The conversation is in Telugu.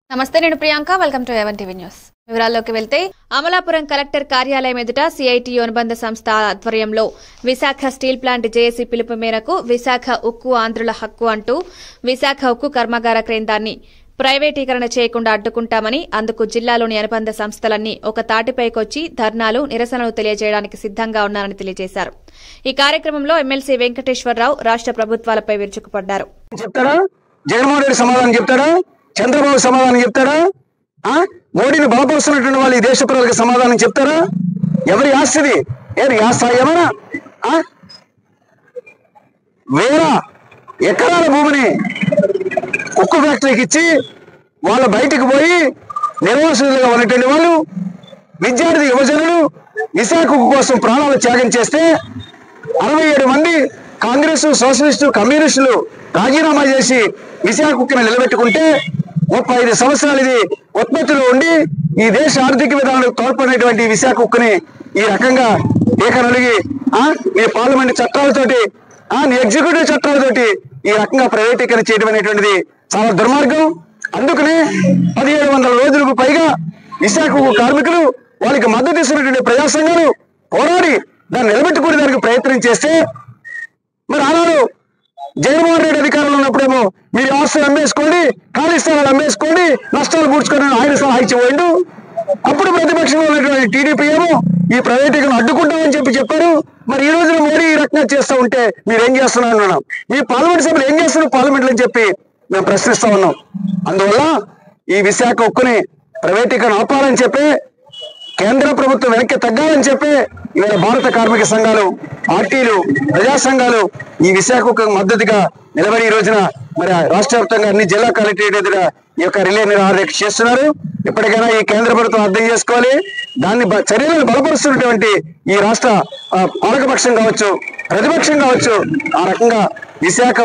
నమస్తే నేను Priyanka welcome to A one TV news వివరాల్లోకి వెళ్తే అమలాపురం కలెక్టర్ కార్యాలయం ఎదుట సిఐటియు అనుబంధ సంస్థ ఆధ్వర్యంలో విశాఖ స్టీల్ ప్లాంట్ జేఏసీ పిలుపు మేరకు విశాఖ ఉక్కు ఆంధ్రుల హక్కు అంటూ విశాఖ ఉక్కు కర్మాగార కేంద్రాన్ని ప్రైవేటీకరణ చేయకుండా అడ్డుకుంటామని అందుకు జిల్లాలోని అనుబంధ సంస్థలన్నీ ఒక తాటిపైకొచ్చి ధర్నాలు నిరసనలు తెలియజేయడానికి సిద్దంగా ఉన్నారని తెలియజేశారు ఈ కార్యక్రమంలో ఎమ్మెల్సీ వెంకటేశ్వరరావు రాష్ట ప్రభుత్వాలపై విరుచుకుపడ్డారు చెప్తాడా జగన్మోహన్ రెడ్డి సమాధానం చెప్తాడా చంద్రబాబు సమాధానం చెప్తాడా ఆ మోడీని బలపరుస్తున్నటువంటి వాళ్ళు ఈ దేశ ప్రజలకు సమాధానం చెప్తారా ఎవరి ఆస్తిది ఏది ఆస్తి ఏమన్నా ఆ? వేల ఎకరాల భూమిని ఉక్కు ఫ్యాక్టరీకి ఇచ్చి వాళ్ళు బయటకు పోయి నిర్వాసితులుగా ఉన్నటువంటి వాళ్ళు విద్యార్థి యువజనులు విశాఖ ఉక్కు కోసం ప్రాణాలు త్యాగం చేస్తే అరవై ఏడు మంది కాంగ్రెస్ సోషలిస్టు కమ్యూనిస్టులు రాజీనామా చేసి విశాఖ ఉక్కుని నిలబెట్టుకుంటే ముప్పై ఐదు సంవత్సరాలు ఇది ఉత్పత్తిలో ఉండి ఈ దేశ ఆర్థిక విధానాలకు తోడ్పడినటువంటి ఈ విశాఖ ఉక్కుని ఈ రకంగా ఏకనలిగి ఆ నీ పార్లమెంట్ చట్టాలతోటి ఆ నీ ఎగ్జిక్యూటివ్ చట్టాలతోటి ఈ రకంగా ప్రైవేటీకరణ చేయడం అనేటువంటిది చాలా దుర్మార్గం అందుకనే పదిహేడు వందల రోజులకు పైగా విశాఖ ఉక్కు కార్మికులు వాళ్ళకి మద్దతు ఇస్తున్నటువంటి ప్రజా సంఘాలు పోరాడి దాన్ని నిలబెట్టుకునే దానికి ప్రయత్నం చేస్తే మరి ఆనాడు జగన్మోహన్ రెడ్డి అధికారంలో ఉన్నప్పుడేమో మీరు ఆస్తులు అమ్మేసుకోండి ఖాళీ స్థలాలు అమ్మేసుకోండి నష్టాలు పూడ్చుకొని ఆయన సలహా ఇచ్చిపోయిండు అప్పుడు ప్రతిపక్షంలో ఉన్నటువంటి టీడీపీ ఏమో ఈ ప్రైవేటీకరణ అడ్డుకుంటామని చెప్పి చెప్పారు మరి ఈ రోజున మోడీ ఈ రకంగా చేస్తూ ఉంటే మీరు ఏం చేస్తున్నారు అన్నాం మీ పార్లమెంట్ సభ్యులు ఏం చేస్తున్నారు పార్లమెంట్లో అని చెప్పి మేము ప్రశ్నిస్తా ఉన్నాం అందువల్ల ఈ విశాఖ ఉక్కుని ప్రైవేటీకరణ ఆపాలని చెప్పి కేంద్ర ప్రభుత్వం వెనక్కి తగ్గాలని చెప్పి ఇవాళ భారత కార్మిక సంఘాలు పార్టీలు ప్రజా సంఘాలు ఈ విశాఖకు మద్దతుగా నిలబడి ఈ రోజున మరి రాష్ట్ర వ్యాప్తంగా అన్ని జిల్లా కలెక్టరేట్ ఎదుట ఈ యొక్క రిలే నిర్వహణ చేస్తున్నారు ఇప్పటికైనా ఈ కేంద్ర ప్రభుత్వం అర్థం చేసుకోవాలి దాన్ని బ- చర్యలను బలపరుస్తున్నటువంటి ఈ రాష్ట్ర ఆ, పాలకపక్షం కావచ్చు ప్రతిపక్షం కావచ్చు ఆ రకంగా విశాఖ